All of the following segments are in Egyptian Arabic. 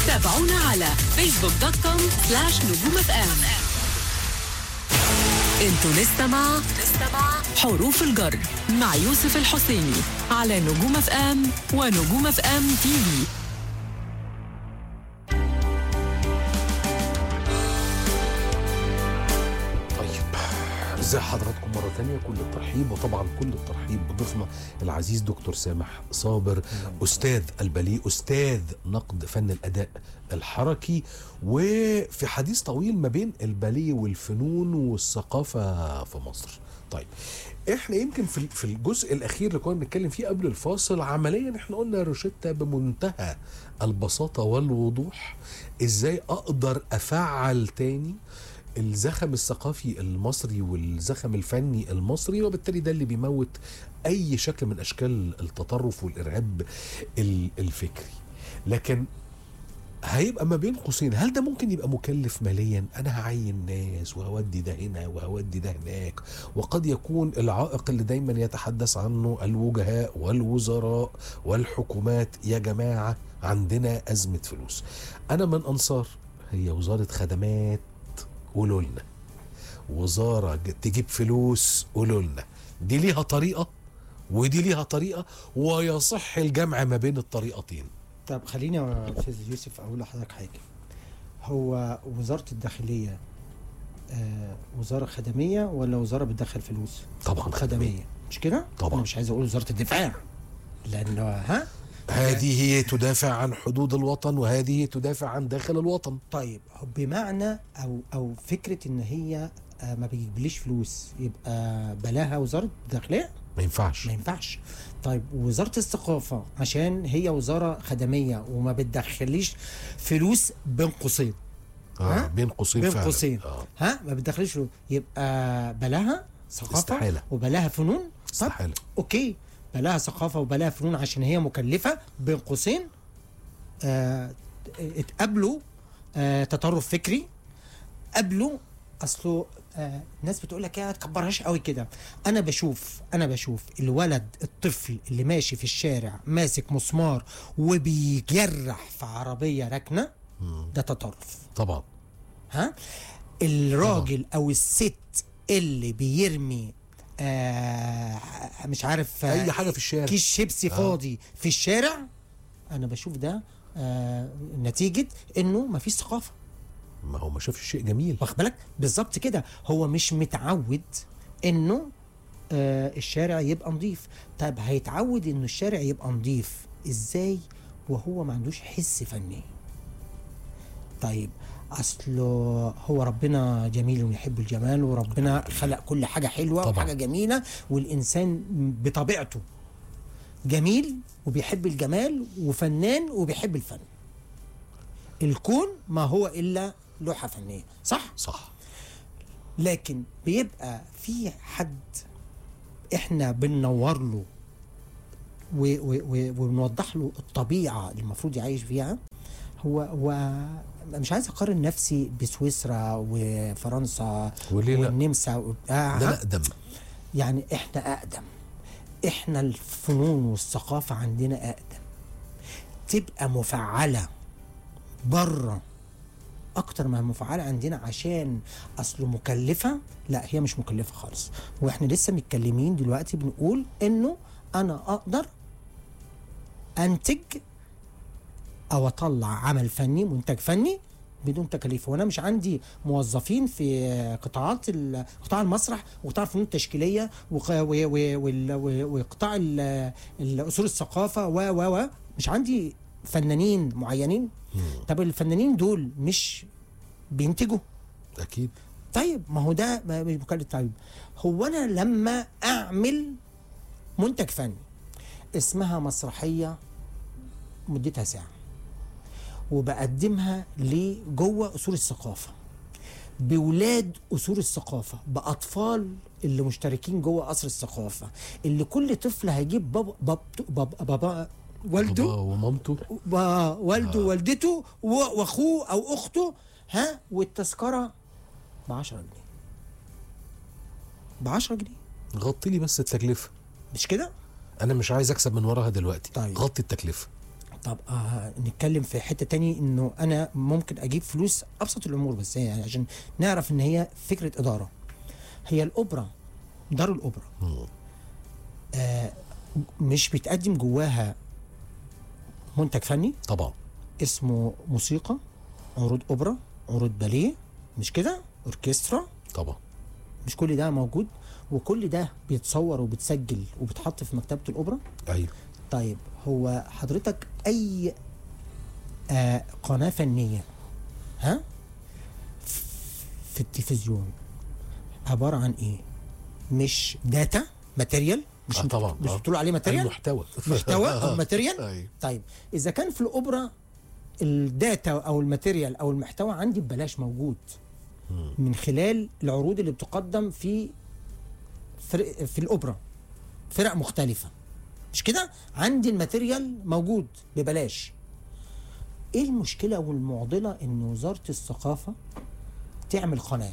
تابعونا على فيسبوك دوت كوم سلاش نجوم اف ام انتوا لسه مع حروف الجر مع يوسف الحسيني على نجوم اف ام ونجوم اف ام تي في طيب ازي حضراتكم مرة تانية كل الترحيب وطبعا كل الترحيب بضيفنا العزيز دكتور سامح صابر أستاذ الباليه أستاذ نقد فن الأداء الحركي وفي حديث طويل ما بين الباليه والفنون والثقافة في مصر طيب احنا يمكن في في الجزء الاخير اللي كنا بنتكلم فيه قبل الفاصل عمليا احنا قلنا روشيتا بمنتهى البساطه والوضوح ازاي اقدر افعل تاني الزخم الثقافي المصري والزخم الفني المصري وبالتالي ده اللي بيموت اي شكل من اشكال التطرف والارهاب ال- الفكري لكن هيبقى ما بين قوسين هل ده ممكن يبقى مكلف ماليا انا هعين ناس وهودي ده هنا وهودي ده هناك وقد يكون العائق اللي دايما يتحدث عنه الوجهاء والوزراء والحكومات يا جماعة عندنا أزمة فلوس أنا من أنصار هي وزارة خدمات قولوا لنا وزارة ج- تجيب فلوس قولوا لنا دي ليها طريقة ودي ليها طريقة ويصح الجمع ما بين الطريقتين طب خليني يا استاذ يوسف اقول لحضرتك حاجه هو وزاره الداخليه آه وزاره خدميه ولا وزاره بتدخل فلوس طبعا خدميه مش كده طبعا. انا مش عايز اقول وزاره الدفاع لانه ها هذه هي تدافع عن حدود الوطن وهذه تدافع عن داخل الوطن طيب بمعنى او او فكره ان هي آه ما بيجيبليش فلوس يبقى بلاها وزاره الداخليه ما ينفعش ما ينفعش طيب وزاره الثقافه عشان هي وزاره خدميه وما بتدخليش فلوس بين قوسين آه ها؟ بين قوسين بين فعلا. قوسين آه. ها ما بتدخلش فلوس يبقى بلاها ثقافه استحالة. وبلاها فنون طب استحالة اوكي بلاها ثقافه وبلاها فنون عشان هي مكلفه بين قوسين آه اتقابلوا آه تطرف فكري قابلوا اصله آه الناس بتقول لك يا تكبرهاش قوي كده انا بشوف انا بشوف الولد الطفل اللي ماشي في الشارع ماسك مسمار وبيجرح في عربيه راكنه ده تطرف طبعا ها الراجل او الست اللي بيرمي آه مش عارف آه، أي حاجة في الشارع. كيس شيبسي آه. فاضي في الشارع انا بشوف ده آه نتيجه انه مفيش ثقافه ما هو ما شافش شيء جميل واخد بالك بالظبط كده هو مش متعود انه آه الشارع يبقى نظيف طيب هيتعود انه الشارع يبقى نظيف ازاي وهو ما عندوش حس فني طيب اصله هو ربنا جميل ويحب الجمال وربنا خلق كل حاجه حلوه طبعا. وحاجه جميله والانسان بطبيعته جميل وبيحب الجمال وفنان وبيحب الفن الكون ما هو الا لوحه فنيه صح صح لكن بيبقى في حد احنا بننور له و- و- و- وبنوضح له الطبيعه اللي المفروض يعيش فيها هو هو مش عايز اقارن نفسي بسويسرا وفرنسا وليه لا؟ والنمسا وبتاع ده اقدم يعني احنا اقدم احنا الفنون والثقافه عندنا اقدم تبقى مفعله بره اكتر ما مفعله عندنا عشان اصله مكلفه لا هي مش مكلفه خالص واحنا لسه متكلمين دلوقتي بنقول انه انا اقدر انتج او اطلع عمل فني منتج فني بدون تكاليف وانا مش عندي موظفين في قطاعات ال- قطاع المسرح وقطاع الفنون التشكيليه وق- و- و- وال- و- وقطاع ال- الاصول الثقافه و و و مش عندي فنانين معينين طب الفنانين دول مش بينتجوا اكيد طيب ما هو ده ما- مش مكلف طيب هو انا لما اعمل منتج فني اسمها مسرحيه مدتها ساعه وبقدمها لجوه اصول الثقافه بولاد اصول الثقافه باطفال اللي مشتركين جوه قصر الثقافه اللي كل طفل هيجيب بابا بابا, بابا, بابا والده بابا ومامته و- والده ووالدته و- واخوه او اخته ها والتذكره ب 10 جنيه ب 10 جنيه غطي لي بس التكلفه مش كده؟ انا مش عايز اكسب من وراها دلوقتي طيب. غطي التكلفه طب آه نتكلم في حته تاني انه انا ممكن اجيب فلوس ابسط الامور بس يعني عشان نعرف ان هي فكره اداره هي الاوبرا دار الاوبرا آه مش بيتقدم جواها منتج فني طبعا اسمه موسيقى عروض اوبرا عروض باليه مش كده اوركسترا طبعا مش كل ده موجود وكل ده بيتصور وبتسجل وبتحط في مكتبه الاوبرا ايوه طيب هو حضرتك اي آه قناه فنيه ها في التلفزيون عباره عن ايه مش داتا ماتيريال مش آه انتوا- طبعا مش آه. بتقولوا عليه أي ماتيريال محتوى محتوى او ماتيريال أيوة. طيب اذا كان في الاوبرا الداتا او الماتيريال او المحتوى عندي ببلاش موجود من خلال العروض اللي بتقدم في فرق في الاوبرا فرق مختلفه مش كده عندي الماتيريال موجود ببلاش ايه المشكله والمعضله ان وزاره الثقافه تعمل قناه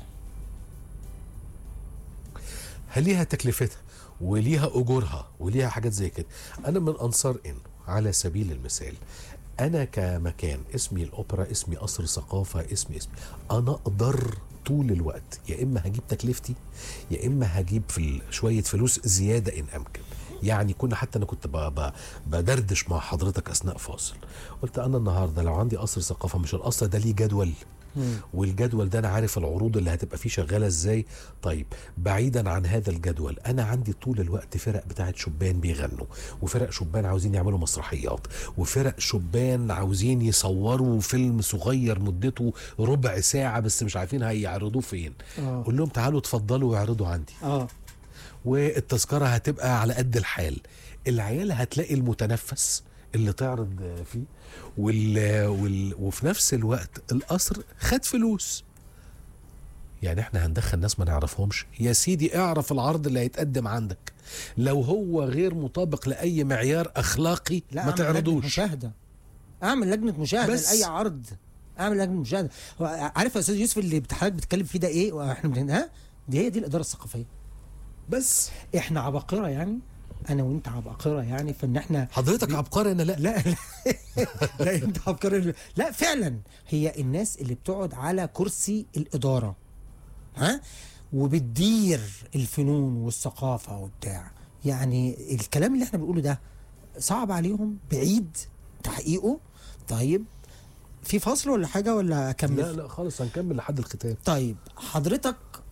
هل ليها تكلفتها وليها اجورها وليها حاجات زي كده انا من انصار انه على سبيل المثال انا كمكان اسمي الاوبرا اسمي قصر ثقافه اسمي اسمي انا اقدر طول الوقت يا اما هجيب تكلفتي يا اما هجيب في ال- شويه فلوس زياده ان امكن يعني كنا حتى انا كنت ب- ب- بدردش مع حضرتك اثناء فاصل قلت انا النهارده لو عندي قصر ثقافه مش القصر ده ليه جدول والجدول ده انا عارف العروض اللي هتبقى فيه شغاله ازاي طيب بعيدا عن هذا الجدول انا عندي طول الوقت فرق بتاعت شبان بيغنوا وفرق شبان عاوزين يعملوا مسرحيات وفرق شبان عاوزين يصوروا فيلم صغير مدته ربع ساعه بس مش عارفين هيعرضوه فين آه. قول لهم تعالوا اتفضلوا واعرضوا عندي اه والتذكره هتبقى على قد الحال العيال هتلاقي المتنفس اللي تعرض فيه وال... وال... وفي نفس الوقت القصر خد فلوس يعني احنا هندخل ناس ما نعرفهمش يا سيدي اعرف العرض اللي هيتقدم عندك لو هو غير مطابق لاي معيار اخلاقي لا ما أعمل لجنة تعرضوش مشاهده اعمل لجنه مشاهده بس. لاي عرض اعمل لجنه مشاهده هو عارف يا استاذ يوسف اللي حضرتك بتتكلم فيه ده ايه واحنا بن- ها دي هي دي الاداره الثقافيه بس احنا عباقره يعني انا وانت عباقره يعني في ان احنا حضرتك عبقري انا لا لا لا لا انت عبقري لا فعلا هي الناس اللي بتقعد على كرسي الاداره ها وبتدير الفنون والثقافه وبتاع يعني الكلام اللي احنا بنقوله ده صعب عليهم بعيد تحقيقه طيب في فصل ولا حاجه ولا اكمل لا لا خالص هنكمل لحد الختام طيب حضرتك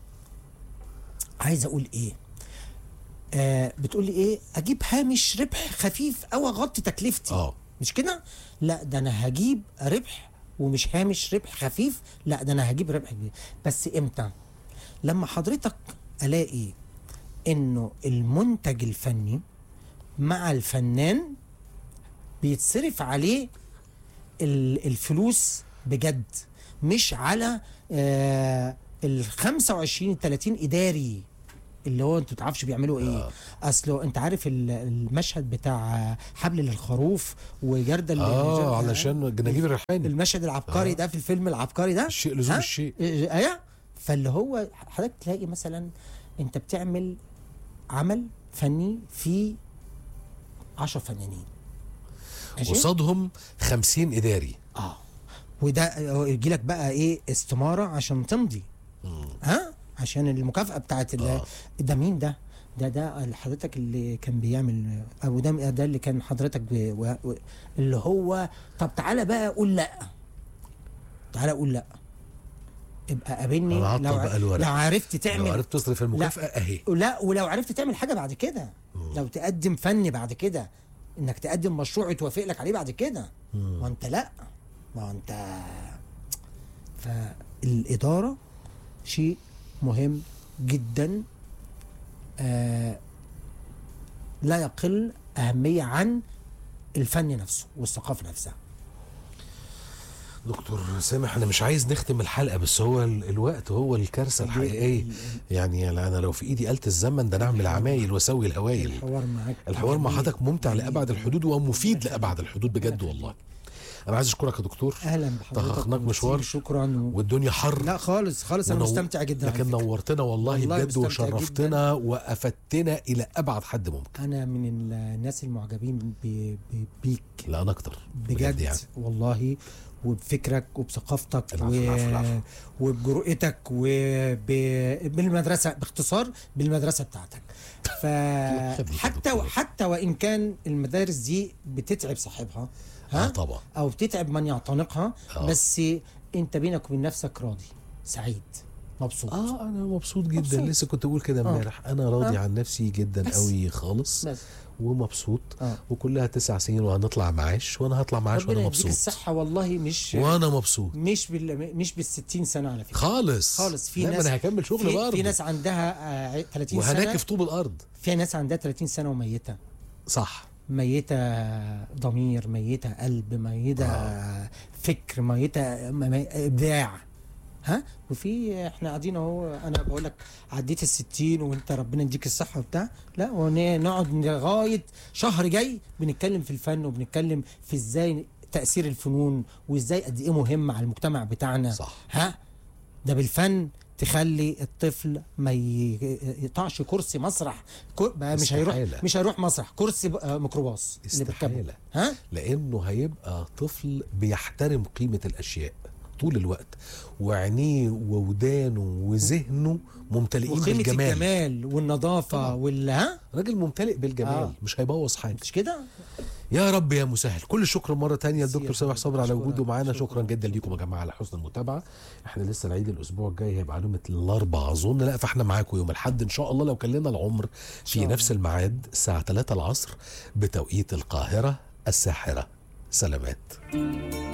عايز اقول ايه آه بتقول لي ايه اجيب هامش ربح خفيف او اغطي تكلفتي اه مش كده لا ده انا هجيب ربح ومش هامش ربح خفيف لا ده انا هجيب ربح كبير بس امتى لما حضرتك الاقي انه المنتج الفني مع الفنان بيتصرف عليه ال- الفلوس بجد مش على آه ال 25 ال 30 اداري اللي هو انتوا تعرفش بيعملوا ايه آه. اصله انت عارف ال- المشهد بتاع حبل للخروف وجردل لل- اه علشان نجيب الريحاني المشهد العبقري آه. ده في الفيلم العبقري ده الشيء لزوم ها؟ الشيء. إيه- ايوه فاللي هو حضرتك تلاقي مثلا انت بتعمل عمل فني فيه 10 فنانين ماشي؟ قصادهم خمسين اداري اه وده يجي لك بقى ايه استماره عشان تمضي ها عشان المكافاه بتاعت ال- آه. ده مين ده ده ده حضرتك اللي كان بيعمل او ده ده اللي كان حضرتك بي و- و- اللي هو طب تعالى بقى قول لا تعالى قول لا ابقى قابلني أنا هعطل لو, بقى الورق. لو عرفت تعمل لو عرفت تصرف المكافأة اهي لا ولو عرفت تعمل حاجه بعد كده لو تقدم فن بعد كده انك تقدم مشروع يتوافق لك عليه بعد كده ما انت لا ما انت فالاداره شيء مهم جدا آه لا يقل اهميه عن الفن نفسه والثقافه نفسها دكتور سامح انا مش عايز نختم الحلقه بس هو ال- الوقت هو الكارثه الحقيقيه يعني انا لو في ايدي آلة الزمن ده نعمل عمايل واسوي الهوايل الحوار معاك الحوار مع جميل. حضرتك ممتع جميل. لابعد الحدود ومفيد لابعد الحدود بجد والله انا عايز اشكرك يا دكتور اهلا بحضرتك تحققناك وميرسي، مشوار. شكرا و... والدنيا حر لا خالص خالص انا ونو- مستمتع جدا على لكن فكرة. نورتنا والله, والله بجد مستمتع وشرفتنا وافدتنا الى ابعد حد ممكن انا من الناس المعجبين ب... ب... بيك لا انا اكتر بجد يعني والله وبفكرك وبثقافتك العفو، و... العفو، العفو. وبجرؤتك وبالمدرسه باختصار بالمدرسه بتاعتك يخليك يا فحتى دكتور. حتى وان كان المدارس دي بتتعب صاحبها ها اه طبعا او بتتعب من يعتنقها آه. بس انت بينك وبين نفسك راضي سعيد مبسوط اه انا مبسوط جدا مبسوط. لسه كنت بقول كده امبارح انا راضي آه. عن نفسي جدا بس. قوي خالص بس ومبسوط آه. وكلها تسع سنين وهنطلع معاش وانا هطلع معاش ربنا وانا يديك مبسوط الصحه والله مش وانا مبسوط مش بال مش بال 60 سنه على فكره خالص خالص في لا، ما ناس انا هكمل شغل في, برضه في ناس عندها آه، 30 سنه وهناكف طوب الارض في ناس عندها 30 سنه وميته صح ميته ضمير ميته قلب ميته آه. فكر ميته م- م- ابداع ها وفي احنا قاعدين اهو انا بقول لك عديت ال 60 وانت ربنا يديك الصحه وبتاع لا ونقعد لغايه شهر جاي بنتكلم في الفن وبنتكلم في ازاي تاثير الفنون وازاي قد ايه مهم على المجتمع بتاعنا صح. ها ده بالفن تخلي الطفل ما ي- يقطعش كرسي مسرح كو- بقى مش هيروح استحالة. مش هيروح مسرح كرسي ب- آه، ميكروباص اللي بيركبه استحالة. ها لانه هيبقى طفل بيحترم قيمه الاشياء طول الوقت وعينيه وودانه وذهنه ممتلئين وقيمه بالجمال الجمال والنظافه طبعا. وال ها راجل ممتلئ بالجمال آه. آه. مش هيبوظ حاجه مش كده يا رب يا مسهل كل الشكر مره تانية ميرسي للدكتور يا سامح فندم. صبري على أشكرك. وجوده معانا شكراً. شكرا جدا ليكم يا جماعه على حسن المتابعه احنا لسه العيد الاسبوع الجاي هيبقى يوم الاربعاء اظن لا فاحنا معاكم يوم الاحد ان شاء الله لو كان لنا العمر في شاء نفس الميعاد الساعه 3 العصر بتوقيت القاهره الساحره سلامات